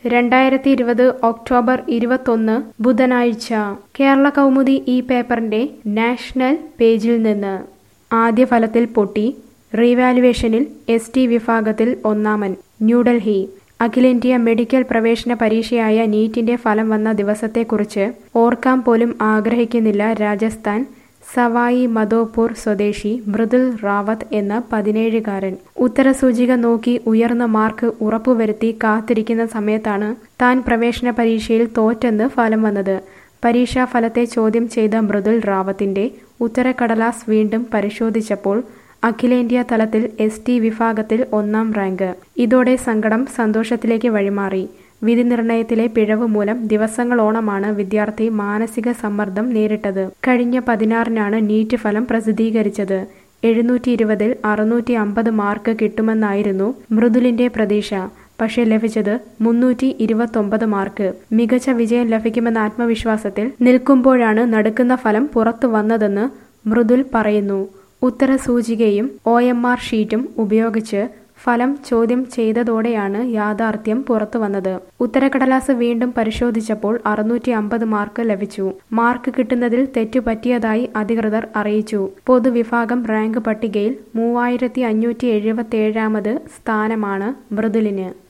രണ്ടായിരത്തി ഇരുപത് ഒക്ടോബർ ഇരുപത്തൊന്ന് ബുധനാഴ്ച കേരള കൗമുദി ഈ പേപ്പറിന്റെ നാഷണൽ പേജിൽ നിന്ന് ആദ്യ ഫലത്തിൽ പൊട്ടി റീവാലുവേഷനിൽ എസ് ടി വിഭാഗത്തിൽ ഒന്നാമൻ ന്യൂഡൽഹി അഖിലേന്ത്യാ മെഡിക്കൽ പ്രവേശന പരീക്ഷയായ നീറ്റിന്റെ ഫലം വന്ന ദിവസത്തെക്കുറിച്ച് ഓർക്കാൻ പോലും ആഗ്രഹിക്കുന്നില്ല രാജസ്ഥാൻ സവായി മധോപൂർ സ്വദേശി മൃദുൽ റാവത്ത് എന്ന പതിനേഴുകാരൻ ഉത്തരസൂചിക നോക്കി ഉയർന്ന മാർക്ക് ഉറപ്പുവരുത്തി കാത്തിരിക്കുന്ന സമയത്താണ് താൻ പ്രവേശന പരീക്ഷയിൽ തോറ്റെന്ന് ഫലം വന്നത് പരീക്ഷാ ഫലത്തെ ചോദ്യം ചെയ്ത മൃദുൽ റാവത്തിന്റെ ഉത്തരക്കടലാസ് വീണ്ടും പരിശോധിച്ചപ്പോൾ അഖിലേന്ത്യാ തലത്തിൽ എസ് ടി വിഭാഗത്തിൽ ഒന്നാം റാങ്ക് ഇതോടെ സങ്കടം സന്തോഷത്തിലേക്ക് വഴിമാറി വിധി നിർണയത്തിലെ പിഴവ് മൂലം ദിവസങ്ങളോളമാണ് വിദ്യാർത്ഥി മാനസിക സമ്മർദ്ദം നേരിട്ടത് കഴിഞ്ഞ പതിനാറിനാണ് നീറ്റ് ഫലം പ്രസിദ്ധീകരിച്ചത് എഴുന്നൂറ്റി ഇരുപതിൽ അറുന്നൂറ്റി അമ്പത് മാർക്ക് കിട്ടുമെന്നായിരുന്നു മൃദുലിന്റെ പ്രതീക്ഷ പക്ഷേ ലഭിച്ചത് മുന്നൂറ്റി ഇരുപത്തൊമ്പത് മാർക്ക് മികച്ച വിജയം ലഭിക്കുമെന്ന ആത്മവിശ്വാസത്തിൽ നിൽക്കുമ്പോഴാണ് നടുക്കുന്ന ഫലം പുറത്തു വന്നതെന്ന് മൃദുൽ പറയുന്നു ഉത്തരസൂചികയും ഒ എം ആർ ഷീറ്റും ഉപയോഗിച്ച് ഫലം ചോദ്യം ചെയ്തതോടെയാണ് യാഥാർത്ഥ്യം പുറത്തു വന്നത് ഉത്തരക്കടലാസ് വീണ്ടും പരിശോധിച്ചപ്പോൾ അറുന്നൂറ്റി അമ്പത് മാർക്ക് ലഭിച്ചു മാർക്ക് കിട്ടുന്നതിൽ തെറ്റുപറ്റിയതായി അധികൃതർ അറിയിച്ചു പൊതുവിഭാഗം റാങ്ക് പട്ടികയിൽ മൂവായിരത്തി അഞ്ഞൂറ്റി എഴുപത്തി ഏഴാമത് സ്ഥാനമാണ് മൃദുലിന്